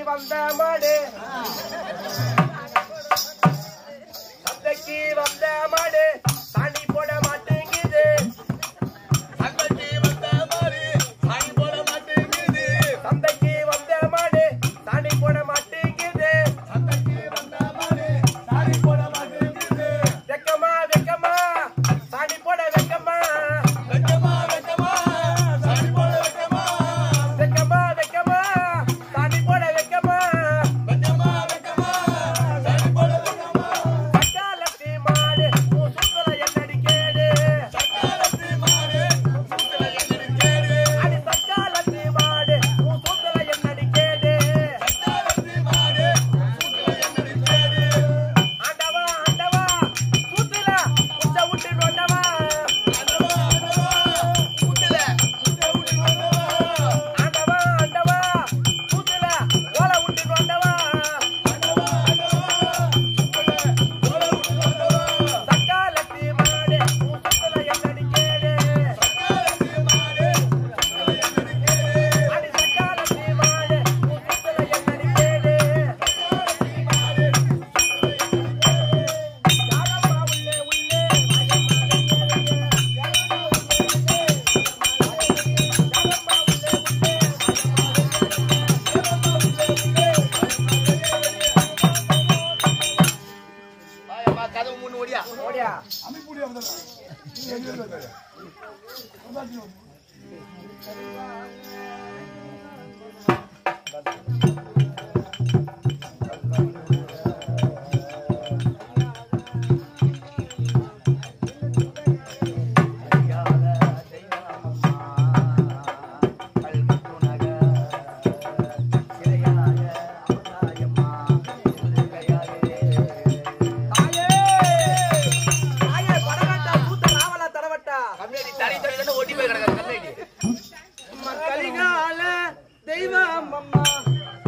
வந்த மாடு சந்தைக்கு வந்த மாடு சாணி போட மாட்டேங்குது சந்தைக்கு வந்த மாதிரி சாணி போட மாட்டேங்குது சந்தைக்கு வந்த மாடு சாணி போட மாட்டேங்குது சந்தைக்கு வந்த மாதிரி சாணி போட மாட்டேங்குது வெக்கமா வெக்கமா சாணி போட வெக்கமா வெட்டமா வெட்டமா சாணி போட வெட்டமா வெக்கமா வெக்கமா சாணி போட வெக்கமா வெட்டமா வெட்டமா சாணி போட வெட்டமா சக்காலத்தி மாடு உன் சுத்தல என்னடி கேடு சக்காலத்து மாடு சுத்தல என்னடி கேடு அடி சக்காலத்தி மாடு உன் சுத்தல என்னடி கேடு சக்காலத்து மாடு சுத்தல என்னடி கேடு ஆண்டவா ஆண்டவா சுத்தல உச்ச விட்டு நோண்டவா ஆண்டவா ஆண்டவா சுத்தல சுத்த விட்டு வந்தவா ஆண்டவா ஆண்டவா சுத்தல ஓல விட்டு நோண்டவா ஆண்டவா ஆண்டவா சுத்தல போல விட்டு வந்தவா சக்காலத்தி மாடு உன் சுத்தல என்னடி கேடு சக்காலத்து மாடு சுத்தல என்னடி கேடு அடி சக்காலத்தி மாடு உன் சுத்தல என்னடி கேடு யாரம்மா உள்ளே உள்ளே வாயம்மா கதவு முன்னு ஓடியா ஓடியா தாயே தாயே படகட்டா பூத்த நாவலா தடவட்டா கம்மியாடி தடி தடி தானே ஓட்டி போய் கிடக்காது கம்மியாடி கலிகால தெய்வம் அம்மா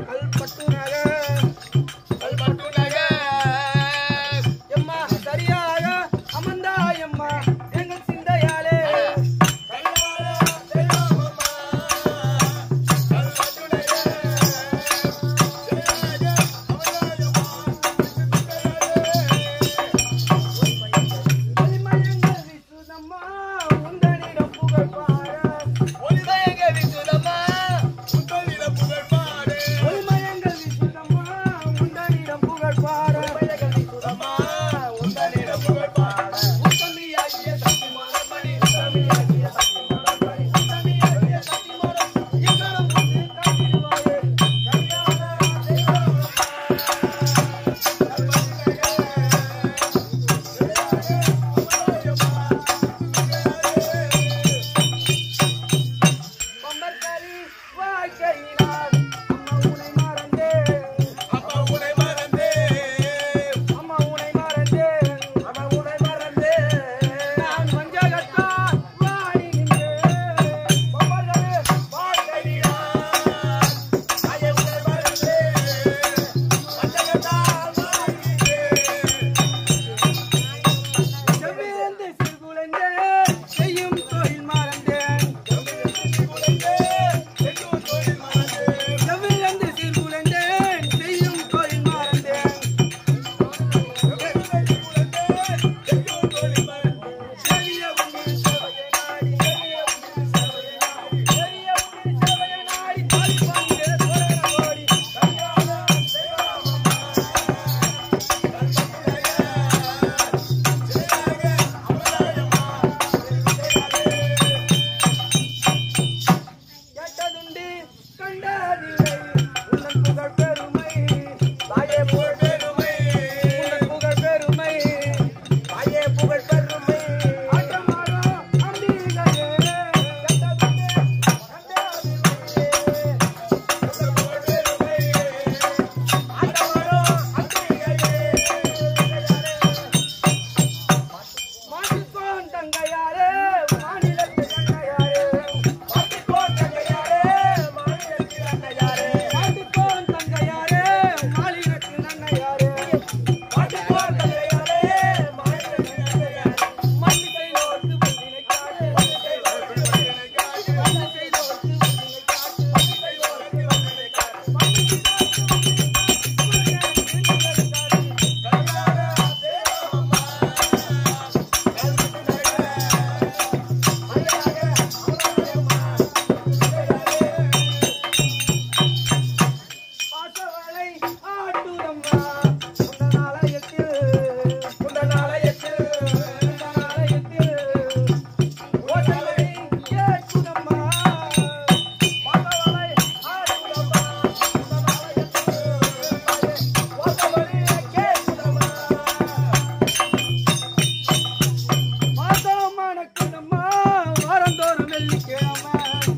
வெள்ளிக்கிழமை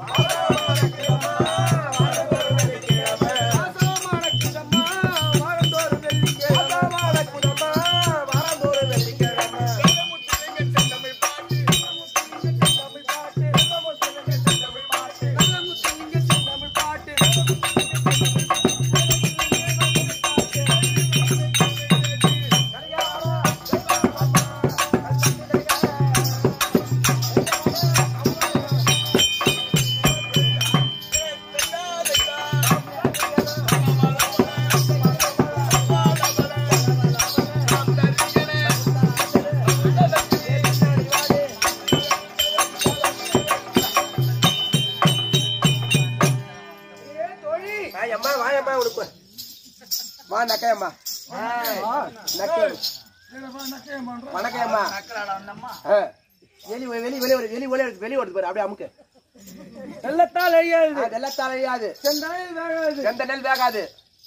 ஆசமான கிழமை வாரந்தோறும் வெள்ளிக்கிழமை நல்ல முத்துலிங்க செந்தமிழ் பாட்டு ஏ தோழி வாயம்மா வாயம்மா உடுப்பு வா நக்கையம்மா நக்கை வணக்கம்மா ஆ. வெளி வெளி வெளி வெளி வெளி வெளி வெளி ஓடுது பாரு அப்படியே அமுக்கு வெள்ளத்தால் அழியாது ஆ, வெள்ளத்தால் அழியாது செந்தனையில் வேகாது எந்த நெல் வேகாது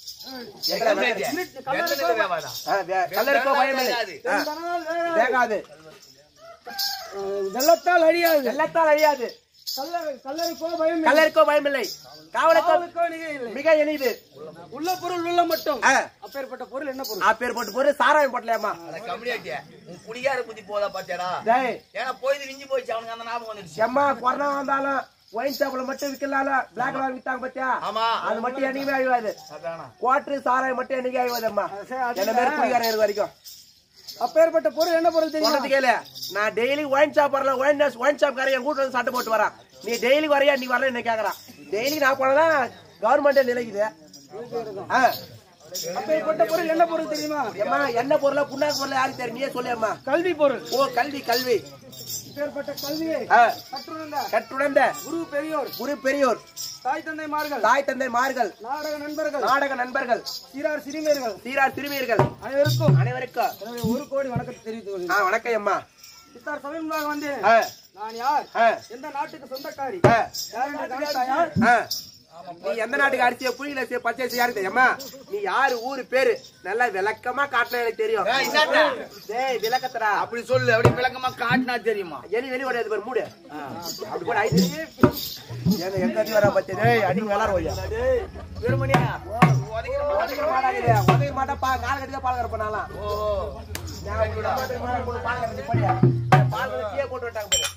ஆ, வே- கல்லறுக்கோ பயம் இல்லை ஆ, செந்தனால் வேகாது வேகாது வெள்ளத்தால் அழியாது வெள்ளத்தால் அழியாது கல்ல கல்லறிக்கோ பயம் இல்லை. கல்லறுக்கோ பயம் இல்லை காவலுக்கோ காவலுக்கோ நிகை இல்லை மிக இனிது உள்ள பொருள் உள்ள மட்டும் ஆ, அப்பேற்பட்ட பொருள் என்ன பொருள் ஆப்பேர் போட்டு போரு சாராயம் போட்டலையாம்மா கம்மியாட்டியா உன் குடிகார புத்தி போதா பாத்தியாடா டேய் ஏன்னா போய் விஞ்சி போயிடுச்சு அவனுக்கு அந்த ஞாபகம் வந்துடுச்சு எம்மா கொரோனா வந்தாலும் ஒயின் ஷாப்ல மட்டும் விக்கலால பிளாக் வாங்கி வித்தாங்க பாத்தியா ஆமா அது மட்டும் என்னைக்குமே அழிவாது அதானா குவாட்டர் சாராயம் மட்டும் என்னைக்கு அழிவாதம்மா சரி, அது என்ன மாதிரி குடிகாரன் இருக்க வரைக்கும் அப்பேற்பட்ட பொருள் என்ன பொருள் தெரியும் சொல்றது கேளு நான் டெய்லி ஒயின் ஷாப் வரல ஒயின் ஒயின் ஷாப் காரன் என் கூட்டு வந்து சட்டை போட்டு வரான் நீ டெய்லி வரையா நீ வரல என்ன கேக்குறான் டெய்லி நான் போனதான் கவர்மெண்ட் நிலைக்குது ஆ. அப்பேற்பட்ட பொருள் என்ன பொருள் தெரியுமா ஏம்மா என்ன பொருளா புண்ணாக்கு பொருளா யாருக்கு தெரியும் நீயே சொல்லியம்மா கல்வி பொருள் ஓ கல்வி கல்வி அப்பேற்பட்ட கல்வியை ஆ. கற்றுணர்ந்த கட்டுணர்ந்த குரு பெரியோர் குரு பெரியோர் தாய் தந்தைமார்கள் தாய் தந்தை மார்கள் நாடக நண்பர்கள் நாடக நண்பர்கள் சீரார் சிறுமியர்கள் சீரார் சிறுமியர்கள் அனைவருக்கும் அனைவருக்கும் எனது ஒரு கோடி வணக்கத்தை தெரிவித்துக் ஆ கொள்கிறேன் வணக்கம் அம்மா சித்தார் சமீபமாக வந்தேன் ஆ, நான் யார் ஆ, எந்த நாட்டுக்கு சொந்தக்காரி ஆ, யார் என்று கவனித்தாயா ஆ. நீ எந்த நாட்டுக்கு அரிசிய புளியில சே பச்சை அரிசி யாருக்கு தெரியுமா நீ யாரு ஊரு பேரு நல்லா விளக்கமா காட்டினா எனக்கு தெரியும் ஏய், இந்தாண்டா. டேய் விளக்கத்தரா அப்படி சொல்லு அப்படி விளக்கமா காட்டினா தெரியுமா எலி வெளி ஓடியாது பாரு மூடு அப்படி கூட ஆயிடுச்சு ஏங்க எங்க அடி வரா பச்சை டேய் அடி விளாட ஓய்யா வீரமணியா உதைக்கிற மாடாக்குது உதைக்க மாட்டா பா கால் கட்டி பால் கறப்ப நான்லாம் ஓ நான் இப்படி நம்ம வீட்டுக்கு முன்னாடி கொண்டு பால் கறந்து படியா பால் கறந்து டீயை போட்டு விட்டாங்க பாரு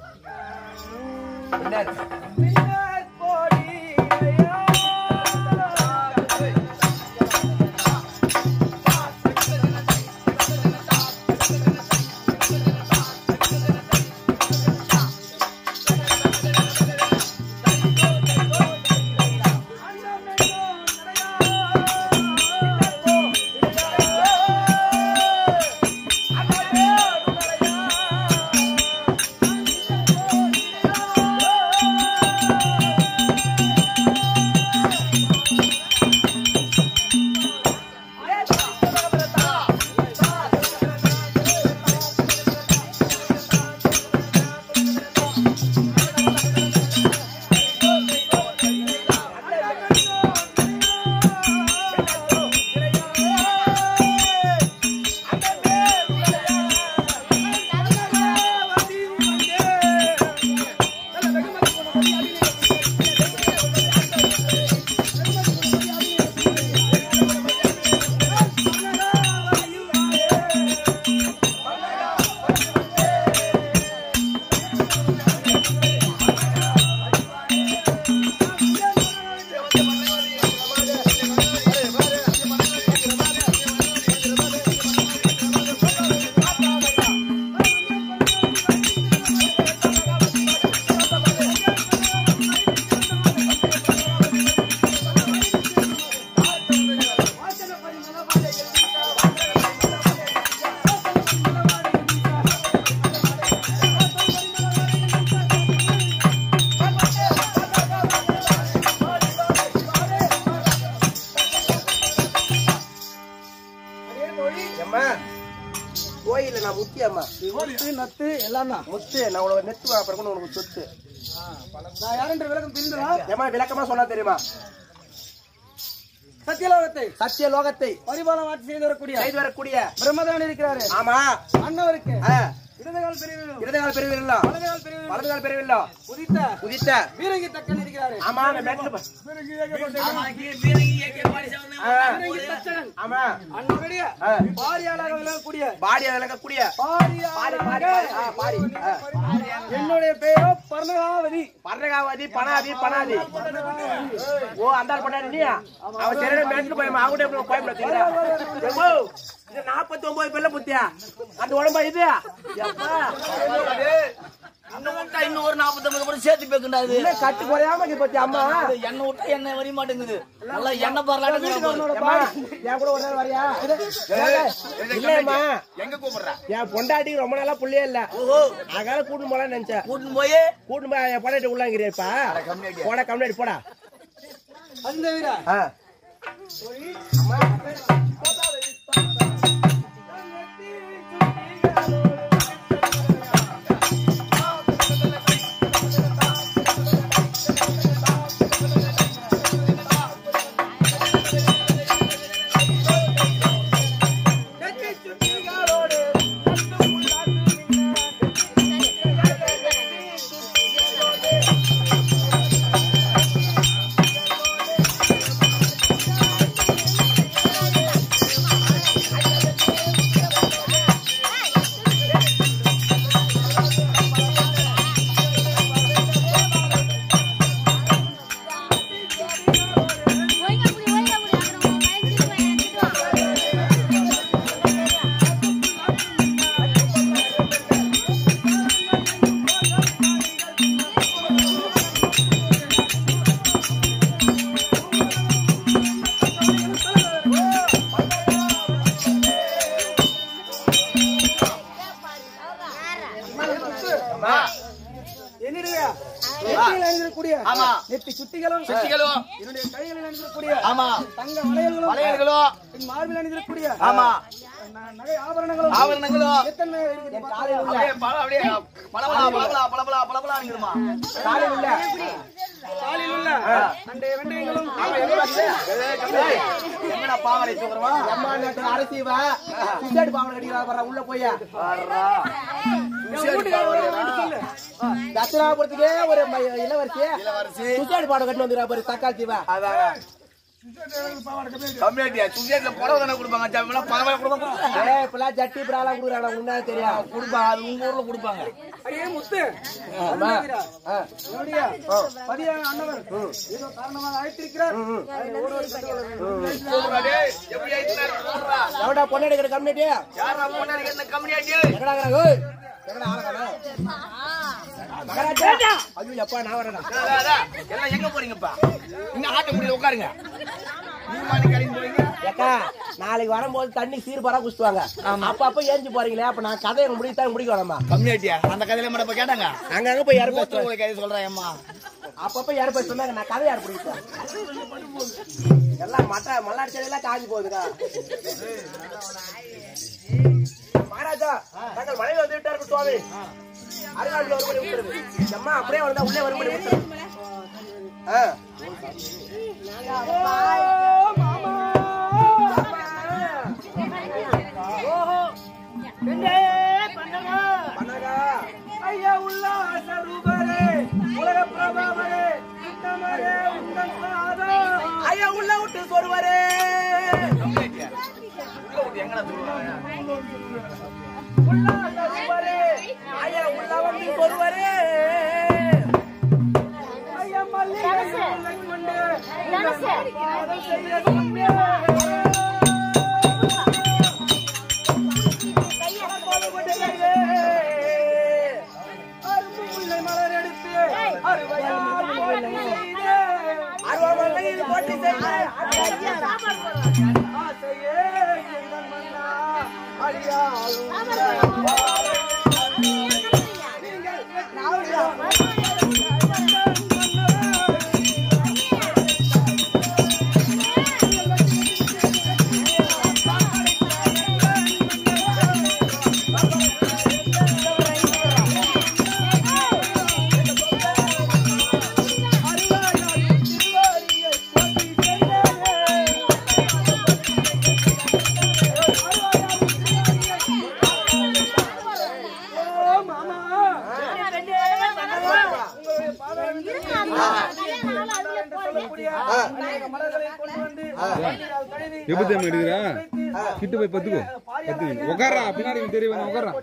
பின்னாடி. அம்மா கோயில்ல நான் முக்கியம்மா முத்து நத்து எல்லாம் தான் முத்து நான் உனக்கு நெத்து அப்புறம் உனக்கு சொத்து நான் யார் என்று விளக்கம் தெரிந்ததா ஏமா விளக்கமா சொன்னா தெரியுமா சத்தியலோகத்தை சத்திய லோகத்தை பரிபாலம் ஆட்சி செய்து வரக்கூடிய செய்து வரக்கூடிய பிரம்மதேவன் இருக்கிறாரு ஆமா அண்ணவருக்கு ஆ, இடதுகால் பிரிவிலும் இடதுகால் பெருவிரலா வலதுகால் பிரிவிலும் வலதுகால் பெருவிரலா உதித்த குதித்த வீரங்கி தக்கன் இருக்கிறாரு ஆமா அந்த மேட்ல பா- ஆ, தச்சகன் ஆமா அண்ணனுடைய ஆ. பாரியாளாக விளங்கக்கூடிய பாடி விளங்கக்கூடிய பாடி பாடி பாரியாளாக ஆ, பாடி ஆ. என்னுடைய பெயரோ பர்ணகாவதி பர்ணகாவதி பணாதி பணாதி ஓ அந்த ஆள் பண்ணாரு நீ அவன் சரியான மேட்ல போய் அவங்க எப்படி கோயம்புல தெரியுதா இது நாற்பத்தி ஒன்பது பிள்ளை புத்தியா அந்த உடம்பா இது எப்பா இன்னும் விட்டா இன்னும் ஒரு நாற்பத்தொன்பது கூட சேர்த்து பேக்குண்டா இது என்ன கட்டு குறையாம இருக்கு பத்தி அம்மா எண்ணெய் விட்டா எண்ணெய் வரிய மாட்டேங்குது நல்லா எண்ணெய் பரலாட்டு ஏம்மா, என் கூட ஒரு நாள் வரியா இல்லம்மா எங்க கூப்பிடுற என் பொண்டாட்டி ரொம்ப நாளா புள்ளையே இல்ல அதனால கூட்டு போலாம்னு நினைச்சேன் கூட்டின்னு போய் கூட்டு போய் என் பொண்டாட்டி உள்ளாங்கிறேப்பா போடா கம்யூனிட்டி போடா அந்த வீரா ஆ. ஒழுங்கா புடி, ஒழுங்கா புடி. அப்புறம் உன் பையன் சிரிப்பு பையன் திட்டுவான். அம்மா, என்னுடைய நெற்றியில் அணிந்திருக்கக்கூடிய ஆமா. நெத்தி சுத்திகளும் சுத்திகளும் என்னுடைய கைகளில் அணிந்திருக்கக்கூடிய ஆமா தங்க வளையல்களும் வளையல்களும் என் மார்பில் அணிந்திருக்கக்கூடிய ஆமா ந- நகை ஆபரணங்களும் ஆபரணங்களும் எத்தனை இருக்குது என் காலையில் உள்ள அப்படியே பல அப்படியே பளபளா பளபளா பளபளா பளபளா நிக்குதுமா காலையில் உள்ள காலில் உள்ள அண்டை வெண்டைகளும் ஏய், எங்கடா பாவடை தூக்குறமா அம்மா நேரத்துல அரசிவா சுசைடு பாவனை கட்டிக்கிறா பாரு உள்ள போய் தட்சிணாபுரத்துக்கே ஒரு ம- இளவரசி சுசைடு பாடம் கட்டி வந்துக்கிறா பாரு தக்காளி தீவா கம்யூனிட்டியா சுஜேட்ல புடவை தானே கொடுப்பாங்க ஜாமினா பரவாயில்ல கொடுப்பாங்க ஏய் இப்பெல்லாம் ஜட்டி பிராலாம் கொடுக்குறாங்க முன்னாடி தெரியும் கொடுப்பாங்க அது உங்க ஊர்ல கொடுப்பாங்க அடியே முத்து ஆமா. ஆ. என்னுடைய பதியான அண்ணவர் ஏதோ காரணமாக அழைத்திருக்கிறார் அதில் ஒருவர் கட்டுவது. எப்படி ஆயிடுச்சு எவடா பொண்ணு எடுக்கிற கம்யூனிட்டி யாரா போனாரு என்ன கம்யூனிட்டி எங்கடா இருக்கிறாங்க? ஓய், எங்கடா ஆளக்கானோ? மகாராஜா ஐயோ எப்பா நான் வரேன்டா எல்லாம் எங்க போறீங்கப்பா இங்க ஆட்ட முடியல உட்காருங்க நீ மாதிரி கிளம்பி போறீங்க ஏக்கா நாளைக்கு வரும்போது தண்ணி சீர்பாரா குடிச்சுவாங்க அப்ப அப்ப ஏஞ்சி போறீங்களே அப்ப நான் கதையை முடித்தான் முடிக்க வேணாமா கம்யூனிட்டியா அந்த கதையில மட்டும் இப்ப கேட்டாங்க அங்கங்க போய் யாரும் மூத்த பேசுவாங்க உங்களுக்கு கதை சொல்றேன் அம்மா அப்பப்ப யாரும் போய் சொன்னாங்க நான் கதை யார் பிடிச்சேன் எல்லாம் மட்ட மல்லாடி செடியெல்லாம் காஞ்சி போகுதுக்கா மகாராஜா தங்கள் மனைவி வந்து விட்டார்கள் சுவாமி அருகாட்டில் வரும்படி விட்டுருது அம்மா அப்படியே வந்தா உள்ளே வரும்படி விட்டுருது ஆ. பண்ணாதா? ஐயா உல்லாச ரூபரே உலக பிரபாவரே சுத்தமரே உங்கள் பாதம் ஐயா உள்ள விட்டு சொல்லுவாரு உல்லாச ரூபரே ஐயா உள்ள வந்து சொல்லுவாரு ஐயா மல்லிகை முல்லை கொண்டு தனுசு. பாதம் செய்ய கொண்டு அரும்பு முல்லை மலர் எடுத்து அறுவையால் போட்டு செய்து அருவாமலையில் போட்டி செய்து ஆசையே எங்கள் மன்னா அழியாலும் ஆ இருங்க, அம்மா. கல்யாணம் ஆகல, அதுக்குள்ளே போறீங்க. அநேக மலர்களை கொண்டு வந்து பன்னீரால் கழுவி எப்படி தெரியுமா எடுக்கிறா கிட்ட போய் பத்துக்கோ பத்துக்கு உட்காரா பின்னாடி இவன் தெரிய வேணாம் உட்காரா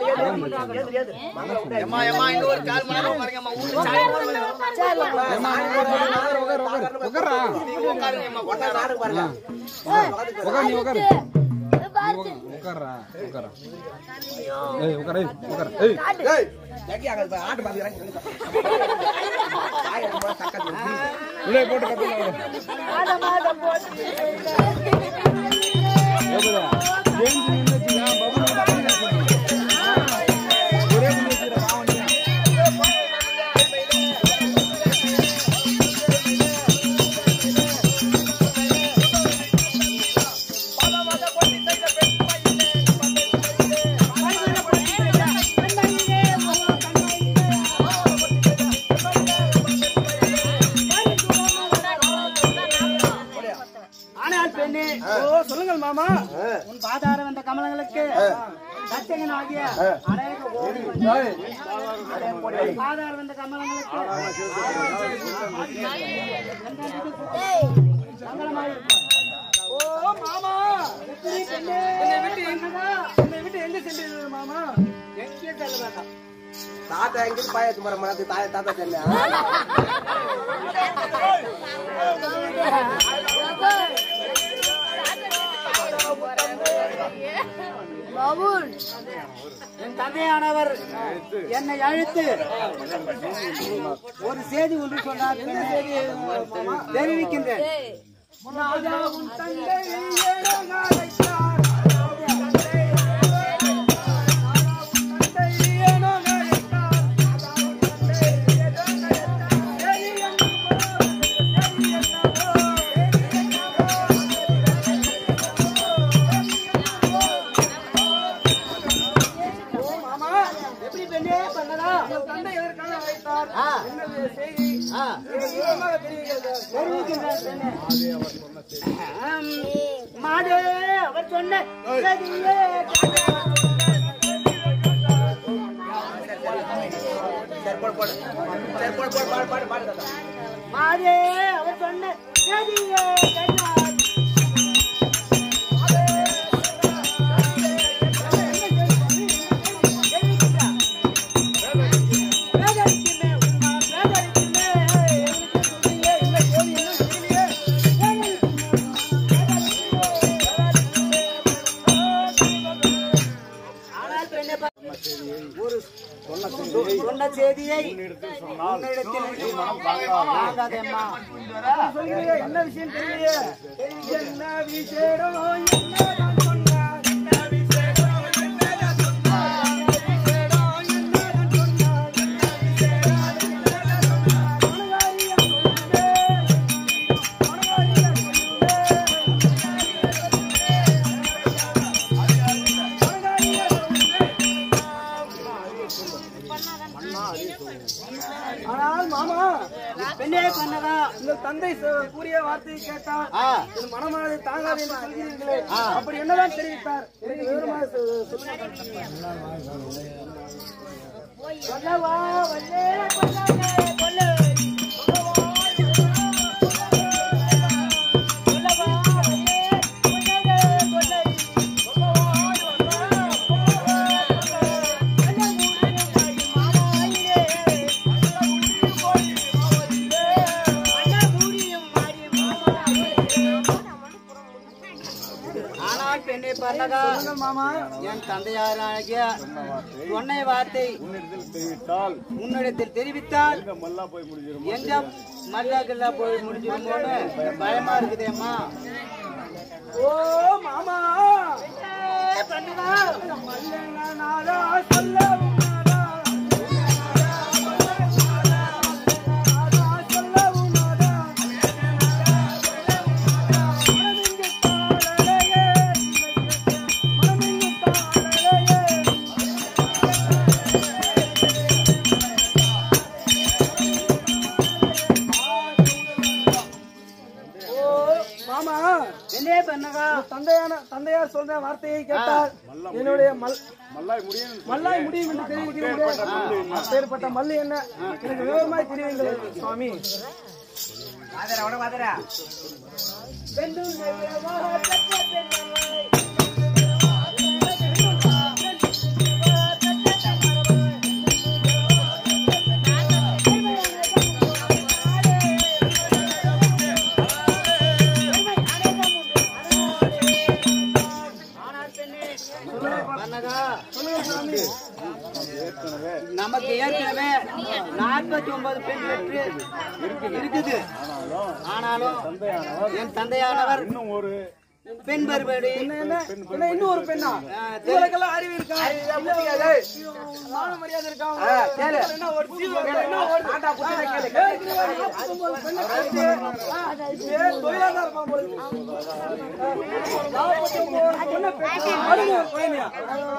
ஏம்மா ஏம்மா இன்னும் ஒரு கால் மணி நேரம் பாருங்கம்மா ஊருக்கு சாய் ஏம்மா, உட்காரு, உட்காரு, உட்காரு, உட்காரா உட்காருங்கம்மா கொண்டாடு உட்காரு நீ உட்காரு நீ உட்காரு, உட்காருடா உட்காரா ஏய் உட்கார ஏய் உட்கார ஏய் உள்ளே போட்டு கட்டலாம் ஏஞ்சி நின்னுச்சுங்க பபுள் ஒரே நின்னுச்சுடா பாவம் ஆனால் பெண்ணே ஓ சொல்லுங்கள் மாமா உன் பாதார வந்த கமலங்களுக்கு தச்சகன் ஆகிய அநேக கோடி பாதார வந்த கமலங்களுக்கு மங்களமாயிருப்பார். ஓ மாமா எப்படி பெண்ணே என்னை விட்டு எங்க என்னை விட்டு எங்க சென்றீர்கள் மாமா எங்கே செல்ல வேண்டாம் தாத்தா எங்கிட்டு பாயாச்சு மரம் மரத்து தாய தாத்தா தெரியல என் தந்தையானவர் என்னை அழைத்து ஒரு செய்தி ஒன்று சொன்னார் என்ன செய்தி தெரிவிக்கின்றேன் ராஜா உன் தந்தை ஏழை அழைத்தார். தந்தை ஏனோ அழைத்தார். சரி என்னவோ, சரி என்னவோ, ஓ மாமா எப்படி பெண்ணே பண்ணதா உங்கள் தந்தை எதற்காக அழைத்தார் என்னது செய்தி விவரமாக தெரிவிக்கிறது. தெரிவிக்கின்றேன் பெண்ணே. ஆம், மாடே அவர் சொன்ன செய்தியே சரி போடு போடு சரி போடு போடு பாடு பாடு பாடு தாத்தா மாடே அவர் சொன்ன செய்தியே கேட்டார். வேதரிக்குமே உன்மா வேதரிக்குமே எனக்கு சொல்லியே இல்லை கேள்வி என்ன சொல்லியே ஆனால் பெண்ணே பா- ஒரு சொன்ன செய்தியை உன்னிடத்தில் வாங்காதேம்மா. சொல்லுங்க, என்ன விஷயம் தெரியலையே என்ன விஷயம் என்னதான் சொன்னார் என்ன விஷயம் என்னதான் சொன்னார் என்ன விஷயம் என்னதான் சொன்னார் என்ன விஷயம் என்னதான் சொன்னார் மனதாரியா சொல்லுங்க மனதாரியா ஆனால் மாமா பெண்ணே பண்ணதா உங்கள் தந்தை சொ- கூறிய வார்த்தையை கேட்டால் என் மனமானது தாங்காது என்று சொல்கிறீர்களே அப்படி என்னதான் தெரிவித்தார் எனக்கு விவரமாக சொ- சொல்லுங்க சொல்லவா வல்லே கொல்லாதே கொல்ல ஆனால் பெண்ணை பண்ணதா மாமா என் தந்தையாராகிய சொன்ன வார்த்தை உன்னிடத்தில் தெரிவித்தால் எங்க மல்லாக்கெல்லா போய் முடிஞ்சிருமோன்னு பயமா இருக்குதேம்மா ஓ மாமா பண்ணுதா மல்லனாரா சொல்ல மாமா என்னே பண்ணகா தந்தையான தந்தையார் சொல்ற வார்த்தையை கேட்டால் என்னுடைய மல் மல்லாய் முடியும் என்று தெரிவிக்கிறேன் அப்பேற்பட்ட மல்லு என்ன எனக்கு விவரமாய் தெரிவிங்கள் சுவாமி வாதரா உன வாதரா நமக்கு ஏற்கனவே நாற்பத்தி ஒன்பது பெண் பெற்று இருக்குது ஆனாலும் என் தந்தையானவர் இன்னும் ஒரு பெண் மறுபடி இன்னும் ஒரு பெண்ணா இவருக்கெல்லாம் அறிவு இருக்கா மான மரியாதை இருக்கா கேளு. என்ன ஒரு ஜீவன் இருக்கா? என்ன ஒரு ஆண்டா புத்திர கேளு கேளு. நாற்பத்தொன்பது பெண்ணை பெற்று, இதே தொழிலாளர் இருப்பான் போல இருக்கு. நாற்பத்தொன்பது பெண்ணை பெற்று, மறுபடியும் ஒரு குழந்தையா?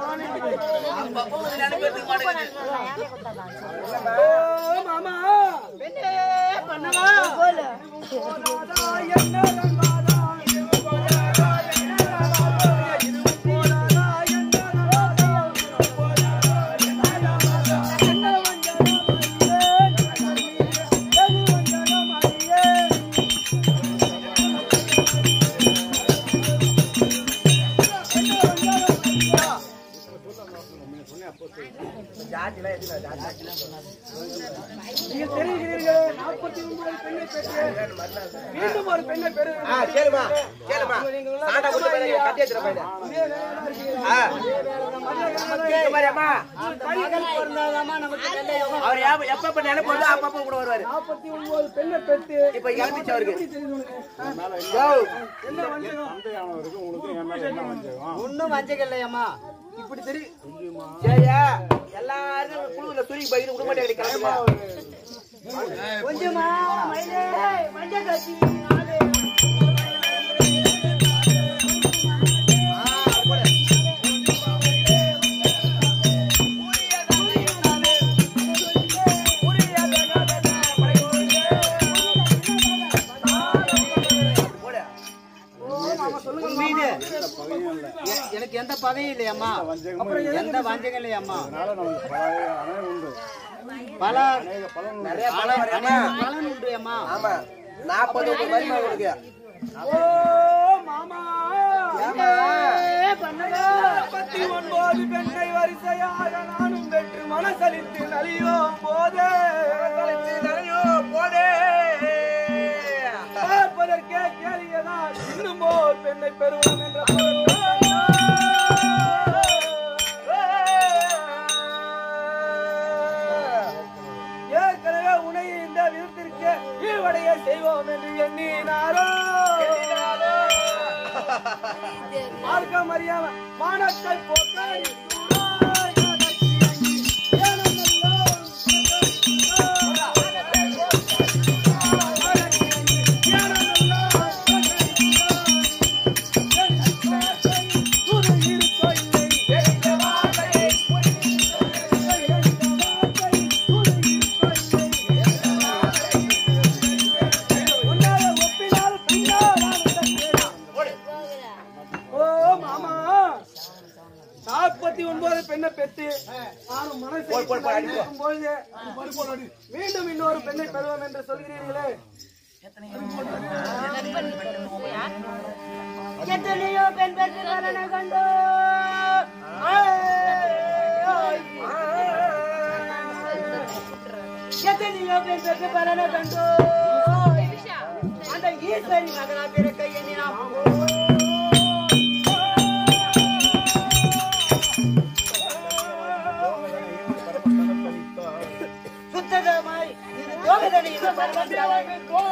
ஓ மாமா பெண்ணே பண்ணவா போதாதா என்ன நண்பாதா போதாதா என்ன நண்பாதா போதாதா என்ன நண்பாதா போதாதா என்ன நண்பாதா என்ன வஞ்சனமறியே எது வஞ்சனமறியே என்ன வஞ்சனமறியா நீங்கள் தெரிகிறீர்களே நாற்பத்தி ஒன்பது பெண்ணை பெற்று மீண்டும் ஒரு பெண்ணை பெறு ஆ கேளுமா கேளுமா ஆண்டா புத்திர பையனை கட்டி எடுத்துற பையனை ஆ இந்த மாதிரி அம்மா அவர் எப்ப எப்ப நினைப்பு வருதோ அப்பப்ப கூட வருவாரு நாற்பத்தி ஒன்பது பெண்ணை பெற்று இப்ப இறந்துச்சு அவருக்கு எப்படி தெரியுது உனக்கு? யோ, என்ன வஞ்சகம் ஒன்னும் வஞ்சகம் இல்லையம்மா இப்படி தெரியும் சரியா எல்லாரும் குழுவுல துருக்கி போயிட்டு விட மாட்டேன் கிளம்புங்க கொஞ்சமா மயிலே மஞ்சள் கட்சி உன் மீது எ- எனக்கு எந்த பகையும் இல்லையம்மா எந்த வஞ்சகம் இல்லையம்மா பல நிறைய பல பணம் வருமா அநேக பலன் உண்டு அம்மா ஆமா நாற்பது ஒன்பது வருமா உங்களுக்கு ஓ மாமா ஏம்மா? நாற்பத்தி ஒன்பது பெண்ணை வரிசையாக நானும் பெற்று மனசலித்து நலியோம் போதே நிறையோ போடே பார்ப்பதற்கே கேளியதான் இன்னும் ஓர் பெண்ணை பெறுவோம் என்ற ஏற்கனவே உனை இந்த விதத்திற்கு ஈவடைய செய்வோம் என்று எண்ணினாரோ மார்க்கம் அறியாம மானத்தை போக்காடி ஓ மாமா நாற்பத்தி ஒன்பது பெண்ணை பெற்று நானும் மனசை இருக்கும் பொழுது மீண்டும் இன்னொரு பெண்ணை பெறுவோம் என்று சொல்கிறீர்களே எத்தனையோ பெண் பெற்று வரன கண்டோ எத்தனையோ பேர் பெற்று பலனை கண்டோ அந்த ஈஸ்வரி மகனா பிறக்க எண்ணினான் சுத்தமாய் இது தோகதனை இது பரமத்தியாவை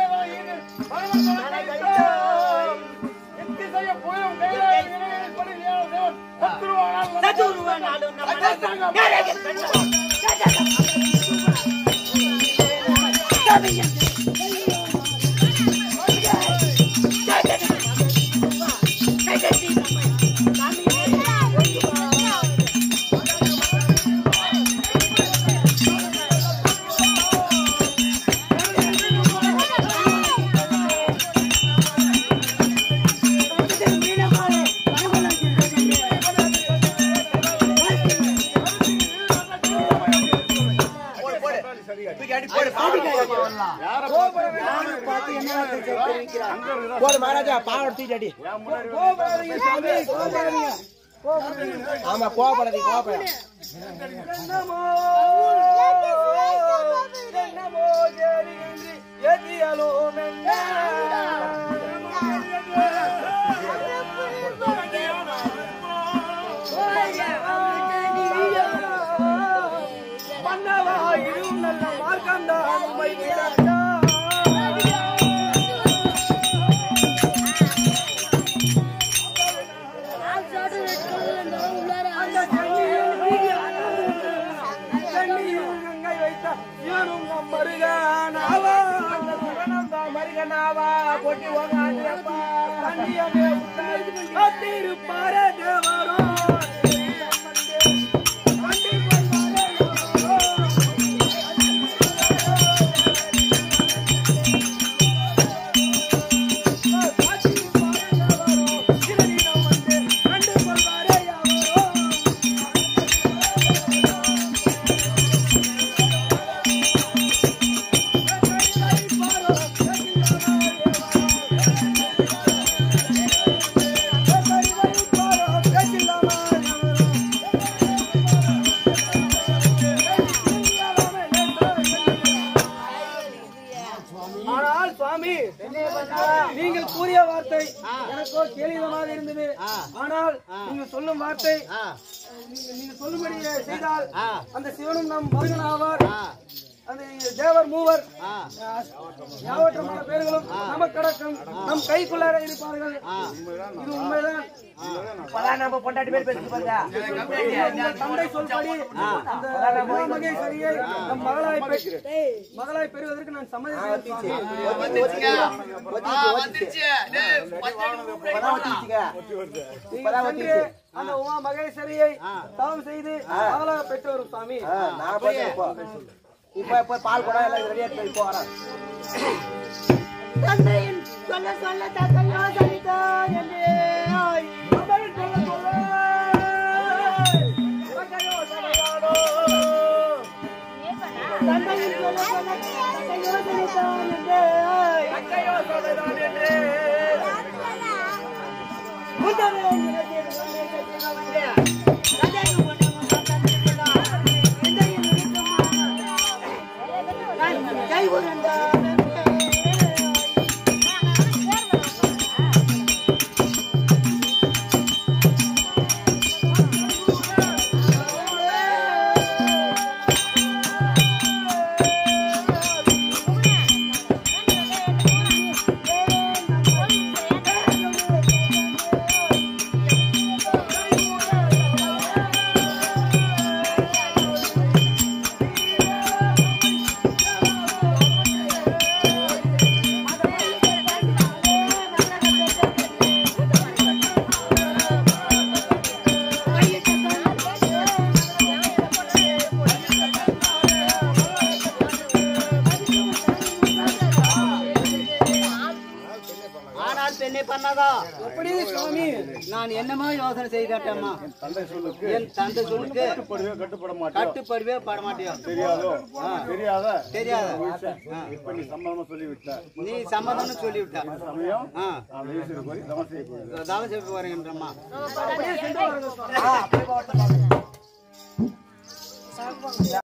சத்துருவானாலும் நம்ம ஆ யாரை பார்த்து என்ன வார்த்தை தெரிவிக்கிறார் போடு மகாராஜா பாவம் தூக்கி அடி கோபப்படாதீங்க சாமி கோபப்படாதீங்க ஆமா கோவப்படாதீங்க கோவப்பட என்னமோ என்னமோ ஜெரிகின்றி எதியலோ மன்னவா இரும் நல்ல மார்க்கண்டா உம்மை விடட்டா அந்த கண்ணியில் கங்கை வைத்த இவனும் நம் மருகனாவா அந்த சுகனந்தா மருகனாவா பொட்டி ஓகாண்டியப்பா கண்ணியமே அத்திருப்பாரே தேவரோ ஆனால் சுவாமி நீங்கள் கூறிய வார்த்தை எனக்கோ கேலிதமாக இருந்தது ஆனால் நீங்க சொல்லும் வார்த்தை நீங்க- நீங்க சொல்லும்படி செய்தால் அந்த சிவனும் நம் மருகன் ஆவார் அந்த தேவர் மூவர் யாவற்றமான பேர்களும் நமக்கடக்கம் நம் கைக்குள்ளார இருப்பார்கள் இது உண்மைதான் இப்பதான் நம்ம பொண்டாட்டி பேர் பேசிட்டு பாருங்க உங்கள் தந்தை சொல்படி அந்த மகேஸ்வரியை நம் மகளாய் பெற்று மகளாய் பெறுவதற்கு நான் சம்மதிக்கிறேன் வந்துருச்சுங்க ஆ, வந்துருச்சு டேய், பச்சாடி கூப்பிடு. இப்பதான் வச்சுச்சுங்க நீங்கள் சென்று அந்த உமா மகேஸ்வரியை தவம் செய்து மகளாக பெற்று வரும் சாமி நான் போய் இப்போ இப்ப இப்ப பால் கூட எல்லாம் ரெடியா இருக்கு இப்போ வரேன் தந்தையின் சொல்ல சொல்ல தந்தையோ சலித்தான் என்று ஆய். தமிழ் சொல்ல சொல்ல மகையோ சகையானோ. தந்தையின் சொல்ல சொல்ல தந்தையோ சலித்தான் என்று ஆய். மகையோ சகைதான் என்று முதலே நிலத்தில் வந்து கட்டின வந்து. தந்தையின் பொண்ணும் தந்தையின் பொண்ணும். தந்தையின் விருப்பம். நான் கை உருண்டான் என்று ஆய். ஆனால் பெண்ணை பண்ணதா எப்படி சுவாமி நான் என்னமோ யோசனை செய்தட்டம்மா என் தந்தை சொல்லுக்கு கட்டுப்பட மாட்டேன் கட்டுப்படுவே பட மாட்டேன் தெரியாதோ தெரியாத தெரியாத இப்ப நீ சம்பளமா சொல்லி விட்ட நீ சம்மதம்னு சொல்லிவிட்ட சமயம் ஆ நான் வீசுக்கு போய் தவம் செய்ய போகிறேன் தவம் செய்ய போறேன்றம்மா அப்படியே சென்று வாருங்கள் சுவாமி ஆ, அப்படியே போகட்டும்.